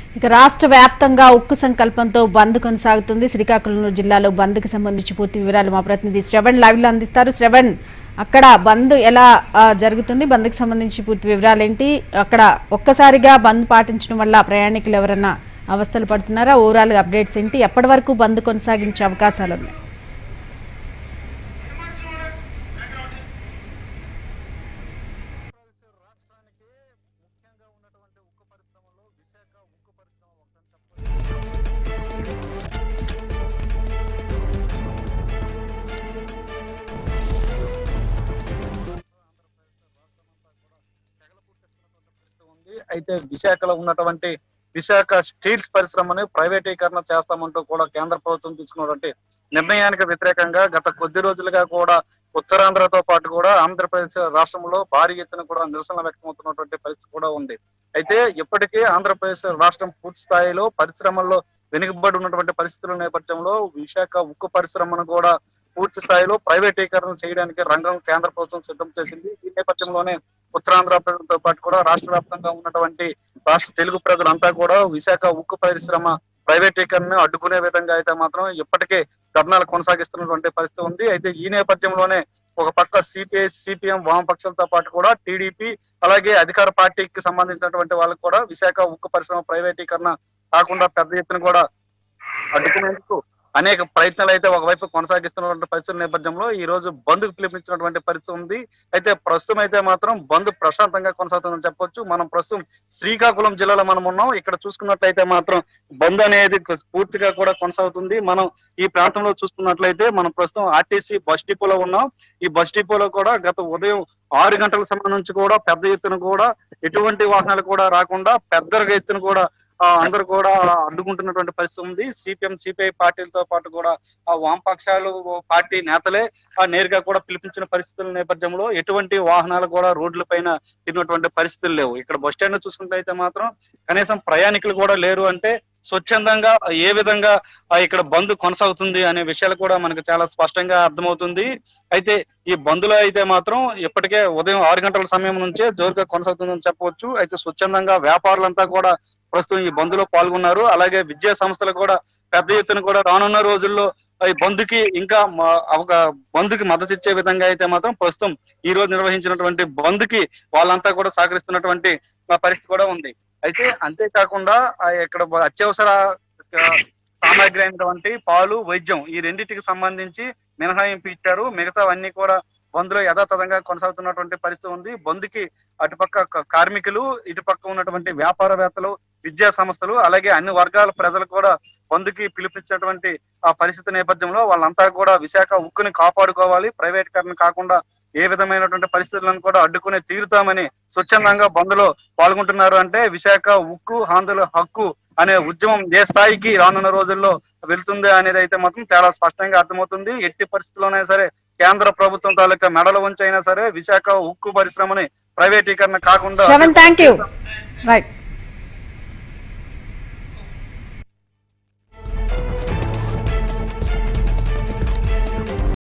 ఇక రాష్ట్ర వ్యాప్తంగా ఉక్కు సంకల్పంతో బంద్ కొనసాగుతుంది శ్రీకాకుళం జిల్లాలో బంద్కి సంబంధించి పూర్తి వివరాలు మా ప్రతినిధి శ్రవణ్ లైవ్ లో అందిస్తారు శ్రవణ్ అక్కడ బంద్ ఎలా ఆ, జరుగుతుంది బంద్కి సంబంధించి పూర్తి వివరాలు ఏంటి అక్కడ ఒక్కసారిగా బంద్ పాటించడం వల్ల ప్రయాణికులు ఎవరన్నా అవస్థలు పడుతున్నారా ఓవరాల్ అప్డేట్స్ ఏంటి ఎప్పటి వరకు బంద్ కొనసాగించే అవకాశాలు ఉన్నాయి ఉంది అయితే విశాఖలో ఉన్నటువంటి విశాఖ స్టీల్స్ పరిశ్రమని ప్రైవేటీకరణ చేస్తామంటూ కూడా కేంద్ర ప్రభుత్వం తీసుకున్నటువంటి నిర్ణయానికి వ్యతిరేకంగా గత కొద్ది రోజులుగా కూడా ఉత్తరాంధ్రతో పాటు కూడా ఆంధ్రప్రదేశ్ రాష్ట్రంలో భారీ ఎత్తున కూడా నిరసన వ్యక్తమవుతున్నటువంటి పరిస్థితి కూడా ఉంది అయితే ఇప్పటికే ఆంధ్రప్రదేశ్ రాష్ట్రం పూర్తి స్థాయిలో పరిశ్రమల్లో వెనుకబడి ఉన్నటువంటి పరిస్థితుల నేపథ్యంలో విశాఖ ఉక్కు పరిశ్రమను కూడా పూర్తి స్థాయిలో ప్రైవేటీకరణ చేయడానికి రంగం కేంద్ర ప్రభుత్వం సిద్ధం చేసింది ఈ నేపథ్యంలోనే ఉత్తరాంధ్ర ప్రజలతో పాటు కూడా రాష్ట్ర వ్యాప్తంగా ఉన్నటువంటి రాష్ట్ర తెలుగు ప్రజలంతా కూడా విశాఖ ఉక్కు పరిశ్రమ ప్రైవేటీకరణను అడ్డుకునే విధంగా అయితే మాత్రం ఇప్పటికే ధర్నాలు కొనసాగిస్తున్నటువంటి పరిస్థితి ఉంది అయితే ఈ నేపథ్యంలోనే ఒక పక్క సిపిఐ సిపిఎం వామపక్షాలతో పాటు కూడా టీడీపీ అలాగే అధికార పార్టీకి సంబంధించినటువంటి వాళ్ళకు కూడా విశాఖ ఉక్కు పరిశ్రమ ప్రైవేటీకరణ కాకుండా పెద్ద ఎత్తున కూడా అడ్డుకునేందుకు అనేక ప్రయత్నాలు అయితే ఒకవైపు కొనసాగిస్తున్నటువంటి పరిస్థితుల నేపథ్యంలో ఈ రోజు బంద్ పిలిపించినటువంటి పరిస్థితి ఉంది అయితే ప్రస్తుతం అయితే మాత్రం బంద్ ప్రశాంతంగా కొనసాగుతుందని చెప్పొచ్చు మనం ప్రస్తుతం శ్రీకాకుళం జిల్లాలో మనం ఉన్నాం ఇక్కడ చూసుకున్నట్లయితే మాత్రం బంద్ అనేది పూర్తిగా కూడా కొనసాగుతుంది మనం ఈ ప్రాంతంలో చూసుకున్నట్లయితే మనం ప్రస్తుతం ఆర్టీసీ బస్ డిపోలో ఉన్నాం ఈ బస్ డిపోలో కూడా గత ఉదయం ఆరు గంటల సమయం నుంచి కూడా పెద్ద ఎత్తున కూడా ఎటువంటి వాహనాలు కూడా రాకుండా పెద్ద ఎత్తున కూడా ఆ, అందరూ కూడా అడ్డుకుంటున్నటువంటి పరిస్థితి ఉంది సిపిఎం సిపిఐ పార్టీలతో పాటు కూడా ఆ వామపక్షాలు పార్టీ నేతలే ఆ నేరుగా కూడా పిలిపించిన పరిస్థితుల నేపథ్యంలో ఎటువంటి వాహనాలు కూడా రోడ్ల పైన తిరిగినటువంటి పరిస్థితులు లేవు ఇక్కడ బస్ స్టాండ్ చూసుకుంటే మాత్రం కనీసం ప్రయాణికులు కూడా లేరు అంటే స్వచ్ఛందంగా ఏ విధంగా ఆ, ఇక్కడ బంద్ కొనసాగుతుంది అనే విషయాలు కూడా మనకు చాలా స్పష్టంగా అర్థమవుతుంది అయితే ఈ బంద్లో అయితే మాత్రం ఇప్పటికే ఉదయం ఆరు గంటల సమయం నుంచే జోరుగా కొనసాగుతుందని చెప్పవచ్చు అయితే స్వచ్ఛందంగా వ్యాపారులంతా కూడా ప్రస్తుతం ఈ బంద్లో పాల్గొన్నారు అలాగే విద్యా సంస్థలు కూడా పెద్ద ఎత్తున కూడా రానున్న రోజుల్లో ఈ బంద్కి ఇంకా మ- ఒక బంద్కి మద్దతు ఇచ్చే విధంగా అయితే మాత్రం ప్రస్తుతం ఈ రోజు నిర్వహించినటువంటి బంద్కి వాళ్ళంతా కూడా సహకరిస్తున్నటువంటి ఆ పరిస్థితి కూడా ఉంది అయితే అంతేకాకుండా ఆ ఇక్కడ అత్యవసర ఆ, సామాగ్రి అయినటువంటి పాలు వైద్యం ఈ రెండింటికి సంబంధించి మినహాయింపు ఇచ్చారు మిగతావన్నీ కూడా బంద్లో యథాతథంగా కొనసాగుతున్నటువంటి పరిస్థితి ఉంది బంద్కి అటుపక్క క- కార్మికులు ఇటుపక్క ఉన్నటువంటి వ్యాపారవేత్తలు విద్యా సంస్థలు అలాగే అన్ని వర్గాల ప్రజలు కూడా బంద్కి పిలిపించినటువంటి ఆ పరిస్థితి నేపథ్యంలో వాళ్ళంతా కూడా విశాఖ ఉక్కుని కాపాడుకోవాలి ప్రైవేటీకరణ కాకుండా ఏ విధమైనటువంటి పరిస్థితులను కూడా అడ్డుకునే తీరుతామని స్వచ్ఛందంగా బంద్లో పాల్గొంటున్నారు అంటే విశాఖ ఉక్కు ఆంధ్రుల హక్కు అనే ఉద్యమం ఏ స్థాయికి రానున్న రోజుల్లో వెళ్తుంది అనేది అయితే మాత్రం చాలా స్పష్టంగా అర్థమవుతుంది ఎట్టి పరిస్థితుల్లోనైనా సరే కేంద్ర ప్రభుత్వం తాలూకా మెడల ఉంచైనా సరే విశాఖ ఉక్కు పరిశ్రమని ప్రైవేటీకరణ కాకుండా శ్రవణ్ థ్యాంక్ యూ రైట్